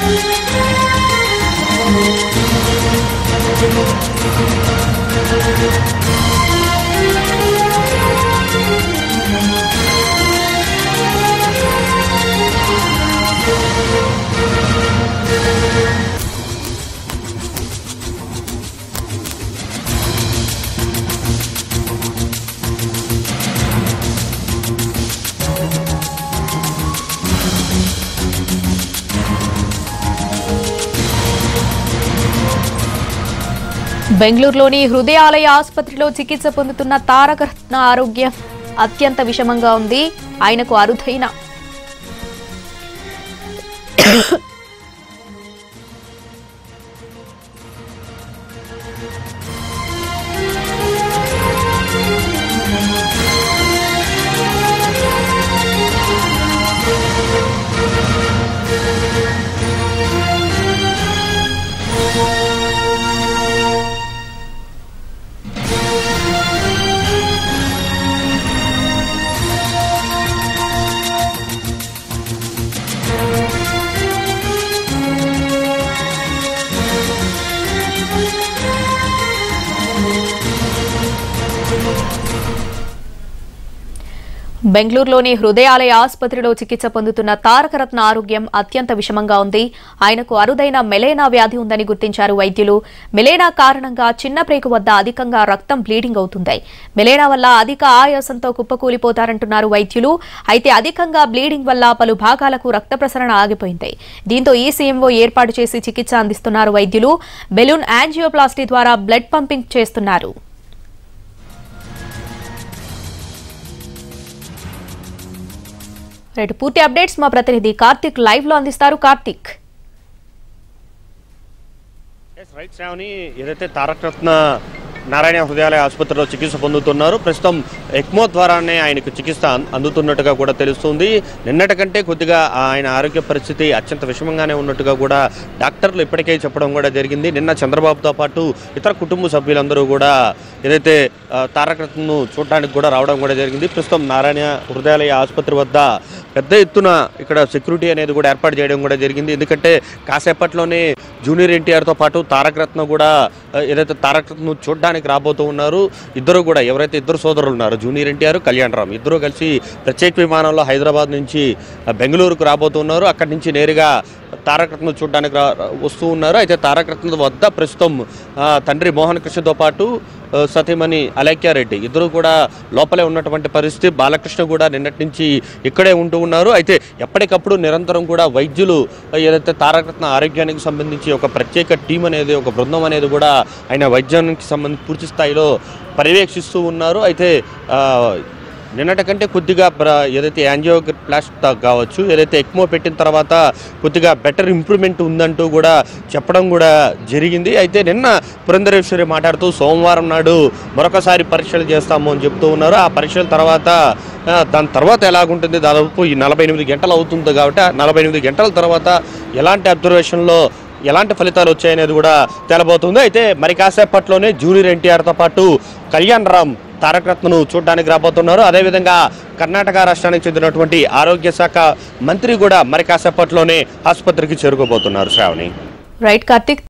బెంగళూరులోని హృదయాలయ ఆసుపత్రిలో చికిత్స పొందుతున్న తారకరత్న ఆరోగ్యం అత్యంత విషమంగా ఉంది ఆయనకు అరుదైన బెంగళూరులోని హృదయాలయ ఆసుపత్రిలో చికిత్స పొందుతున్న తారకరత్న ఆరోగ్యం అత్యంత విషమంగా ఉంది ఆయనకు అరుదైన మెలేనా వ్యాధి ఉందని గుర్తించారు వైద్యులు మెలేనా కారణంగా చిన్న ప్రేగు వద్ద అధికంగా రక్తం బ్లీడింగ్ అవుతుంది మెలేనా వల్ల అధిక ఆయాసంతో కుప్పకూలిపోతారంటున్నారు వైద్యులు అయితే అధికంగా బ్లీడింగ్ వల్ల పలు భాగాలకు రక్త ప్రసరణ ఆగిపోయింది దీంతో ఈ సీఎంఓ ఏర్పాటు చేసి చికిత్స అందిస్తున్నారు వైద్యులు బెలూన్ యాంజియోప్లాస్టీ ద్వారా బ్లడ్ పంపింగ్ చేస్తున్నారు రైట్ పూర్తి అప్డేట్స్ మా ప్రతినిధి కార్తిక్ లైవ్ లో అందిస్తారు కార్తిక్ ఎస్ రైట్ శ్రావణి ఏదైతే తారకరత్న నారాయణ హృదయాలయ ఆసుపత్రిలో చికిత్స పొందుతున్నారు ప్రస్తుతం ఎక్మో ద్వారానే ఆయనకు చికిత్స అం- అందుతున్నట్టుగా కూడా తెలుస్తుంది నిన్నటి కంటే కొద్దిగా ఆయన ఆరోగ్య పరిస్థితి అత్యంత విషమంగానే ఉన్నట్టుగా కూడా డాక్టర్లు ఇప్పటికే చెప్పడం కూడా జరిగింది నిన్న చంద్రబాబుతో పాటు ఇతర కుటుంబ సభ్యులందరూ కూడా ఏదైతే ఆ, తారకరత్నను చూడడానికి కూడా రావడం కూడా జరిగింది ప్రస్తుతం నారాయణ హృదయాలయ ఆసుపత్రి వద్ద పెద్ద ఎత్తున ఇక్కడ సెక్యూరిటీ అనేది కూడా ఏర్పాటు చేయడం కూడా జరిగింది ఎందుకంటే కాసేపట్లోనే జూనియర్ ఎన్టీఆర్తో పాటు తారకరత్న కూడా ఆ, ఏదైతే తారకరత్న చూడడానికి రాబోతూ ఉన్నారు ఇద్దరు కూడా ఎవరైతే ఇద్దరు సోదరులు ఉన్నారో జూనియర్ ఎన్టీఆర్ కళ్యాణ్ రామ్ ఇద్దరు కలిసి ప్రత్యేక విమానంలో హైదరాబాద్ నుంచి ఆ, బెంగళూరుకు రాబోతున్నారు అక్కడి నుంచి నేరుగా తారకరత్న చూడడానికి రా వస్తూ ఉన్నారు అయితే తారకరత్న వద్ద ప్రస్తుతం ఆ, తండ్రి మోహన్ కృష్ణతో పాటు ఆ, సతీమణి అలేఖ్యారెడ్డి ఇద్దరు కూడా లోపలే ఉన్నటువంటి పరిస్థితి బాలకృష్ణ కూడా నిన్నటి నుంచి ఇక్కడే ఉంటూ ఉన్నారు అయితే ఎప్పటికప్పుడు నిరంతరం కూడా వైద్యులు ఆ, ఏదైతే తారకరత్న ఆరోగ్యానికి సంబంధించి ఒక ప్రత్యేక టీం అనేది ఒక బృందం అనేది కూడా ఆయన వైద్యానికి సంబంధించి పూర్తి స్థాయిలో పర్యవేక్షిస్తూ ఉన్నారు అయితే ఆ, నిన్నటి కంటే కొద్దిగా ప్ర- ఏదైతే యాంజియోప్లాస్ట్ కావచ్చు ఏదైతే ఎక్మో పెట్టిన తర్వాత కొద్దిగా బెటర్ ఇంప్రూవ్మెంట్ ఉందంటూ కూడా చెప్పడం కూడా జరిగింది అయితే నిన్న పురంధరేశ్వరి మాట్లాడుతూ సోమవారం నాడు మరొకసారి పరీక్షలు చేస్తాము అని చెప్తూ ఉన్నారు ఆ పరీక్షల తర్వాత ఆ, దాని తర్వాత ఎలాగుంటుంది దాదాపు ఈ నలభై ఎనిమిది గంటలు అవుతుంది కాబట్టి ఆ నలభై ఎనిమిది గంటల తర్వాత ఎలాంటి అబ్జర్వేషన్లో ఎలాంటి ఫలితాలు వచ్చాయనేది కూడా తేలబోతుంది అయితే మరి కాసేపట్లోనే జూనియర్ ఎన్టీఆర్తో పాటు కళ్యాణ్ రామ్ తారకరత్నను చూడడానికి రాబోతున్నారు అదేవిధంగా కర్ణాటక రాష్ట్రానికి చెందినటువంటి ఆరోగ్య శాఖ మంత్రి కూడా మరి కాసేపట్లోనే ఆసుపత్రికి చేరుకోబోతున్నారు శ్రావణి రైట్ కార్తిక్